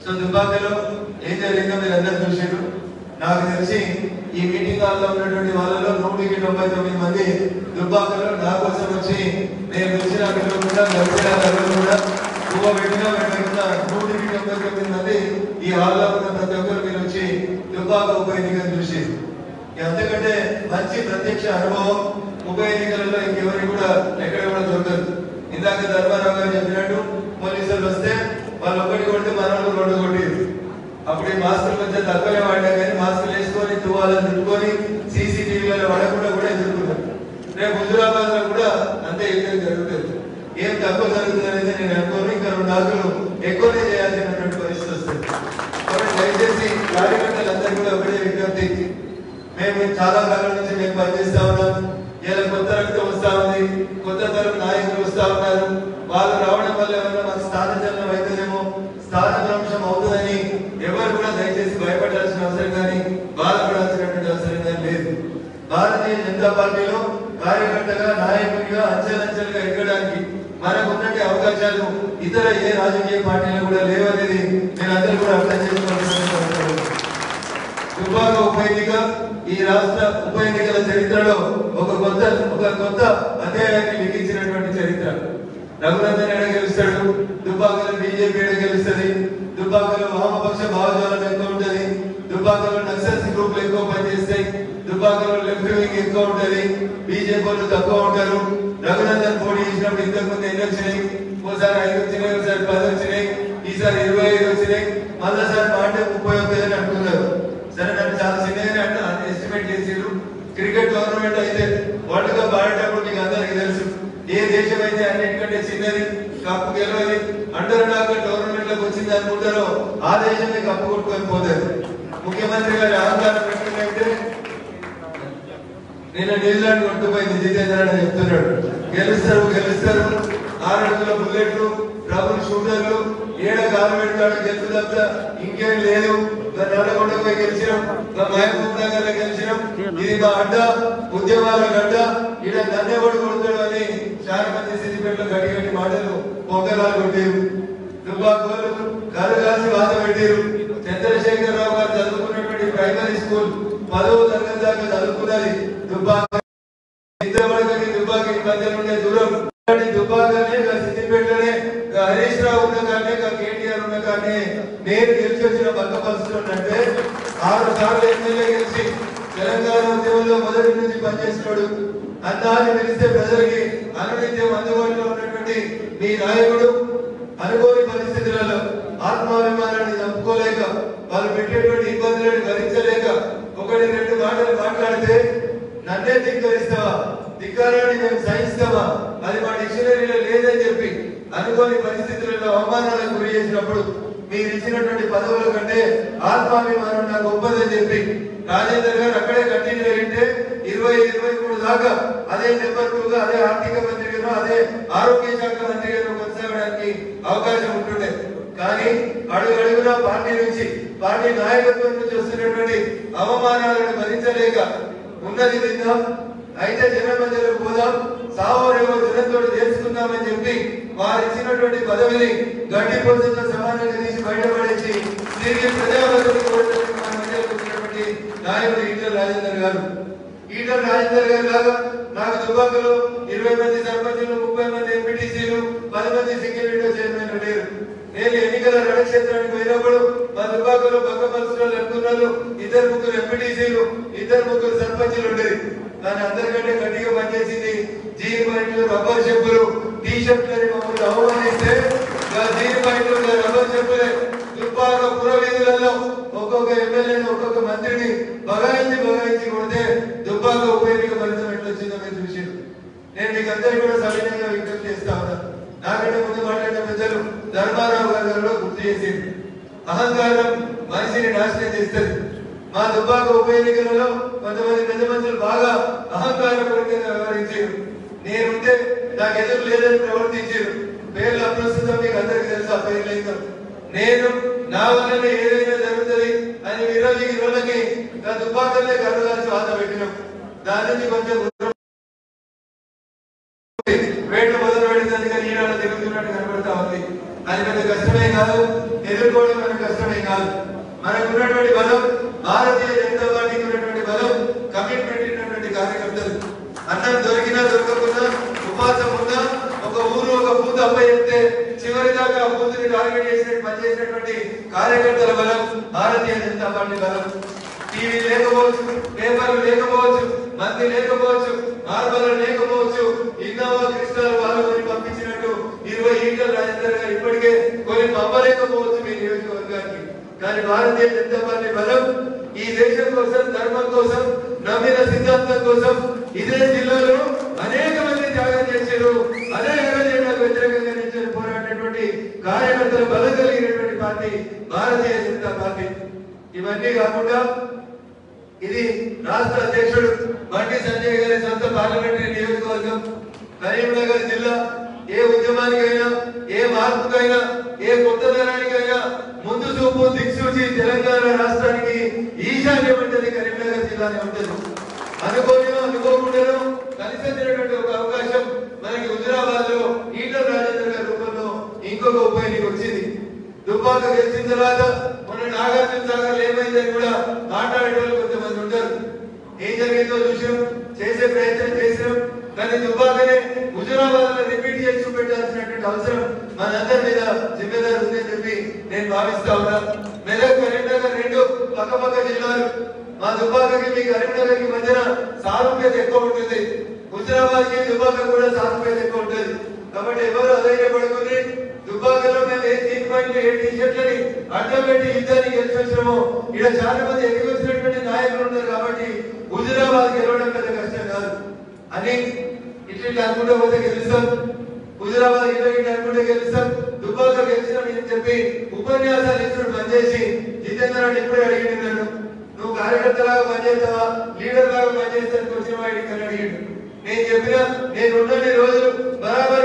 so దుబ్బాకలో ఏం జరిగిందో మీరు అందరూ చూసారు నాకు తెలిసి ఈ మీటింగ్ హాల్లో ఉన్నటువంటి వాళ్ళలో నూటికి తొంభై తొమ్మిది మంది దుబ్బాకలో నా కోసం వచ్చి నేను పిలిచిన పిలవకుండా కలిసిన కూడా పువ్వు పెట్టినా పెట్టకుండా నూటికి తొంభై తొమ్మిది మంది ఈ హాల్లో ఉన్న ప్రతి ఒక్కరు మీరు వచ్చి దుబ్బాక ఉప ఎన్నికను చూసి అంతకంటే మంచి ప్రత్యక్ష అనుభవం ఉప ఎన్నికలలో ఇంకెవరికి కూడా ఎక్కడ కూడా దొరకదు ఇందాక ధర్మారావు గారు చెప్పినట్టు పోలీసులు వస్తే వాళ్ళు ఒకటి కొడితే మనల్ని రెండు కొట్టారు అప్పుడు ఈ మాస్కులు కొంచెం తక్కువనే వాడినా కానీ మాస్కులు వేసుకొని తువ్వాలని చుట్టుకొని సీసీటీవీలలో పడకుండా కూడా ఎదుర్కొన్నారు రేపు హుజురాబాద్ లో కూడా అంతే యుద్ధం జరుగుతుంది ఏం తక్కువ జరుగుతుంది అనేది నేను అనుకోను ఇంకా రెండు ఆకులు ఎక్కువనే చేయాల్సినటువంటి పరిస్థితి వస్తుంది కాబట్టి దయచేసి కార్యకర్తలందరూ కూడా ఒకటే విజ్ఞప్తి మేము చాలా కాలం నుంచి మేము పనిచేస్తా ఉన్నాం ఇలా కొత్త రక్తం వస్తా ఉంది కొత్త తరం నాయకులు వస్తా ఉన్నారు వాళ్ళు రావడం వల్ల ఏమన్నా మాకు స్థానచలనం అవుతుందేమో స్థానభ్రంశం అవుతుందని ఎవరు కూడా దయచేసి భయపడాల్సిన అవసరం కానీ బాధపడాల్సినటువంటి అవసరం కానీ లేదు భారతీయ జనతా పార్టీలో కార్యకర్తగా నాయకుడిగా అంచెలంచెలుగా ఎక్కడానికి మనకు ఉన్నటువంటి అవకాశాలు ఇతర ఏ రాజకీయ పార్టీలు కూడా లేవనేది నేను అందరూ కూడా అర్థం చేసుకోవాల్సిన దుబ్బాక ఉప ఎన్నిక ఈ రాష్ట్ర ఉప ఎన్నికల చరిత్రలో ఒక కొత్త ఒక కొత్త అధ్యాయాన్ని లిఖించినటువంటి చరిత్ర రఘునందన్ ఎడ గెలుస్తాడు దుబ్బాకలో బీజేపీ ఎడ గెలుస్తుంది దుబ్బాకలో వామపక్ష భావజాలం ఎక్కువ ఉంటది దుబ్బాకలో నక్సల్స్ గ్రూపులు ఎక్కువ పనిచేస్తాయి దుబ్బాకలో లెఫ్ట్ వింగ్ ఎక్కువ ఉంటది బీజేపీ వాళ్ళు తక్కువ ఉంటారు రఘునందన్ పోటీ చేసినప్పుడు ఇంతకు ముందు ఎన్ని వచ్చినాయి ఓసారి ఐదు వచ్చినాయి ఒకసారి పది వచ్చినాయి ఈసారి ఇరవై ఐదు వచ్చినాయి మళ్ళీసారి మాట ముప్పై ఒక్కది అని అంటున్నారు సరే నన్ను చాలా చిన్నగానే అంటే ఎస్టిమేట్ చేసారు క్రికెట్ టోర్నమెంట్ అయితే వరల్డ్ కప్ ఆడేటప్పుడు మీకు అందరికీ తెలుసు ఏ దేశం అయితే అన్నిటికంటే చిన్నది కప్పు గెలవది అండర్ నాక టోర్నమెంట్ లోకి వచ్చింది అనుకుంటారో ఆ దేశమే కప్పు కొట్టుకొని పోతారు ముఖ్యమంత్రి గారి అహంకారం పెట్టినట్టే నిన్న న్యూజిలాండ్ కొట్టుకుపోయింది జితేంద్ర అని చెప్తున్నాడు గెలుస్తారు గెలుస్తారు ఆరు అడుగుల బుల్లెట్లు డబుల్ షూటర్లు ఏడ కాలు పెడతాడు గెలుపు తప్ప ఇంకేం లేదు ఇంకా నల్లగొండ పోయి గెలిచినాం ఇంకా మహబూబ్ నగర్ లో గెలిచినాం ఇది మా అడ్డ ఉద్యమాల గడ్డ ఈడ నన్నెవడు కొడతాడు అని చాలా మంది సిద్దిపేటలో గట్టి గట్టి మాటలు పొంగరాలు కొట్టారు దుబ్బాకోలు కరు కాసి వాద పెట్టారు చంద్రశేఖర్ రావు గారు చదువుకున్నటువంటి ప్రైమరీ స్కూల్ పదవ తరగతి దాకా చదువుకున్నది దుబ్బాక ఇంద్రవడకని దుబ్బాకి మధ్య ఉండే దూరం ఇలాంటి దుబ్బాకనే ఇక సిద్దిపేటలోనే ఇక హరీష్ రావు ఉన్న కానీ ఇక కేటీఆర్ ఉన్న కానీ నేను గెలిచి వచ్చిన పక్క పరిస్థితులు అంటే ఆరు సార్లు ఎమ్మెల్యే గెలిచి తెలంగాణ ఉద్యమంలో మొదటి నుంచి పనిచేస్తున్నాడు అన్నాన్ని పిలిస్తే ప్రజలకి అనునిత్యం అందుబాటులో ఉన్నటువంటి మీ నాయకుడు అనుకోని పరిస్థితులలో ఆత్మాభిమానాన్ని చంపుకోలేక వాళ్ళు పెట్టేటువంటి ఇబ్బందులను భరించలేక ఒకటి రెండు మాటలు మాట్లాడితే నన్నే ధిక్కరిస్తావా ధిక్కారాన్ని మేము సహిస్తావా అది మా డిక్షనరీలో లేదని చెప్పి అనుకోని పరిస్థితులలో అవమానాలకు గురి చేసినప్పుడు మీరు ఇచ్చినటువంటి పదవుల కంటే ఆత్మాభిమానం నాకు గొప్పదని చెప్పి రాజేందర్ గారు అక్కడే కంటిన్యూ అయ్యింటే ఇరవై ఇరవై మూడు దాకా అదే నెంబర్ టూ గా అదే ఆర్థిక మంత్రిగాను అదే ఆరోగ్య శాఖ మంత్రిగాను కొనసాగడానికి అవకాశం ఉంటుండే కానీ అడుగు అడుగునా పార్టీ నుంచి పార్టీ నాయకత్వం నుంచి వస్తున్నటువంటి అవమానాలను భరించలేక ఉన్నది విందాం అయితే జనం మధ్యలోకి పోదాం సావో రేవో జనంతో తెలుసుకుందామని చెప్పి వారు ఇచ్చినటువంటి పదవిని గడ్డి పొలుసుతో సమానంగా తీసి బయటపడేసి తిరిగి ప్రజాపతిని కోరినటువంటి మన మధ్యలోకి వచ్చినటువంటి నాయకుడు ఈటల రాజేందర్ గారు ఈటల రాజేందర్ గారు లాగా నాకు దుబ్బాకలో ఇరవై మంది సర్పంచులు ముప్పై మంది ఎంపీటీసీలు పది మంది సింగిల్ విండో చైర్మన్ లేరు నేను ఎన్నికల రణక్షేత్రానికి పోయినప్పుడు మా దుబ్బాకలో పక్క పరిస్థితులు అనుకున్నారు ఇద్దరు ముగ్గురు ఎంపీటీసీలు ఇద్దరు ముగ్గురు సర్పంచులు ఉండేది కానీ అందరికంటే గట్టిగా పనిచేసింది జీన్ పాయింట్లు రబ్బర్ చెప్పులు టీ షర్ట్లని మమ్మల్ని అవమానిస్తే ఆ జీన్ పాయింట్లు ఆ రబ్బర్ చెప్పులే దుబ్బాక పుర వీధులలో ఒక్కొక్క ఎమ్మెల్యేని ఒక్కొక్క మంత్రిని బగాయించి బగాయించి కొడితే దుబ్బాక ఉప ఎన్నిక ఫలితం ఎట్లా వచ్చిందో మీరు చూసారు నేను మీకు అందరికీ కూడా సవినయంగా విజ్ఞప్తి చేస్తా ఉన్నా నాకంటే ముందు మాట్లాడిన పెద్దలు ధర్మారావు గారు కూడా గుర్తు చేసింది అహంకారం మనిషిని నాశనం చేస్తుంది మా దుబ్బాక ఉప ఎన్నికలలో కొంతమంది పెద్ద మనుషులు బాగా అహంకారపూరితంగా వ్యవహరించారు నేనుంటే నాకు ఎదురు లేదని ప్రవర్తించారు పేర్లు అప్రస్తుతం మీకు అందరికీ తెలుసు ఆ పేర్లు ఏంటో నేను నా వల్లనే ఏదైనా జరుగుతుంది అని ఈరోజు ఈ రోజుకి నా దుబ్బాకలే కర్రదాల్సి వాత పెట్టినాం దాని నుంచి కొంచెం దూరం వేట మొదలు పెడితే అందుకని ఈనాడు తిరుగుతున్నట్టు కనబడతా ఉంది అది పెద్ద కష్టమే కాదు ఎదుర్కోవడం పెద్ద కష్టమే కాదు మనకు ఉన్నటువంటి బలం భారతీయ జనతా పార్టీకి ఉన్నటువంటి బలం కమిట్మెంట్ ఉన్నటువంటి కార్యకర్తలు అన్నం దొరికినా దొరకకుండా ఉపాసం ఉన్నా ఒక ఊరు ఒక బూత్ అప్ప చెప్తే చివరి దాకా ఆ బూత్ ని టార్గెట్ చేసినట్టు పనిచేసినటువంటి కార్యకర్తల బలం భారతీయ జనతా పార్టీ బలం టీవీ లేకపోవచ్చు పేపర్లు లేకపోవచ్చు మంది లేకపోవచ్చు మార్బల్ లేకపోవచ్చు ఇన్నోవా క్రిస్టల్ వాళ్ళు కొని పంపించినట్టు ఇరవై ఈటల రాజేందర్ గారు ఇప్పటికే కొన్ని పంపలేకపోవచ్చు మీ నియోజకవర్గానికి కానీ భారతీయ జనతా పార్టీ బలం ఈ దేశం కోసం ధర్మం కోసం నమ్మిన సిద్ధాంతం కోసం ఇదే జిల్లాలో అనేక మంది త్యాగం చేశారు అదే ఎర్రజెండాకు వ్యతిరేకంగా నిలిచి పోరాడినటువంటి కార్యకర్తలు బలం కలిగినటువంటి పార్టీ భారతీయ జనతా పార్టీ ఇవన్నీ కాకుండా ఇది రాష్ట్ర అధ్యక్షుడు బండి సంజయ్ గారి సొంత పార్లమెంటరీ నియోజకవర్గం కరీంనగర్ జిల్లా ఏ ఉద్యమానికైనా ఏ మార్పుకైనా ఏ కొత్తదనానికైనా ముందు చూపు దిక్సూచి తెలంగాణ రాష్ట్రానికి ఈశాన్యం ఉంటుంది కరీంనగర్ జిల్లానే ఉంటుంది అనుకోని అనుకోకుండాను కలిసి వచ్చినటువంటి ఒక అవకాశం మనకి హుజురాబాద్ లో ఈటల రాజేందర్ గారి రూపంలో ఇంకొక ఉప ఎన్నిక వచ్చింది దుబ్బాక గెలిచిన తర్వాత మొన్న నాగార్జున సాగర్ ఏమైందని కూడా మాట్లాడే వాళ్ళు కొంతమంది ఉంటారు ఏం జరిగిందో చూసాం చేసే ప్రయత్నం చేసినాం కానీ దుబ్బాకనే హుజురాబాద్ లో రిపీట్ చేసి చూపెట్టాల్సినటువంటి అవసరం మనందరి మీద జిమ్మేదారు ఉందని చెప్పి నేను భావిస్తా ఉన్నా మెదక్ కరీంనగర్ రెండు పక్క పక్క జిల్లాలు మా దుబ్బాకకి మీ కరీంనగర్ కి మధ్యన సారూప్యత ఎక్కువ ఉంటుంది హుజురాబాద్ కి దుబ్బాక కూడా సారూప్యత ఎక్కువ ఉంటుంది కాబట్టి ఎవరు అధైర్యపడుకుని దుబ్బాకలో మేము ఏ తీన్ పాయింట్ ఏ టీ షర్ట్లని అడ్డం పెట్టి యుద్ధాన్ని గెలిచి వచ్చినామో ఇక్కడ చాలా మంది ఎదిగి వచ్చినటువంటి నాయకులు ఉన్నారు కాబట్టి హుజురాబాద్ గెలవడం పెద్ద కష్టం కాదు అని ఇట్లా ఇట్లా అనుకుంటే పోతే గెలుస్తాం హుజురాబాద్ ఇట్లా ఇట్లా అనుకుంటే గెలుస్తాం దుబ్బాక గెలిచినాం అని చెప్పి ఉపన్యాసాలు ఇచ్చుడు బంద్ చేసి జితేంద్ర రెడ్డి ఇప్పుడే అడిగిండు నన్ను నువ్వు కార్యకర్తలాగా పనిచేస్తావా లీడర్ లాగా పనిచేస్తానికి వచ్చిన వాడికి అని అడిగిండు నేను చెప్పిన నేను ఉన్నన్ని రోజులు బరాబర్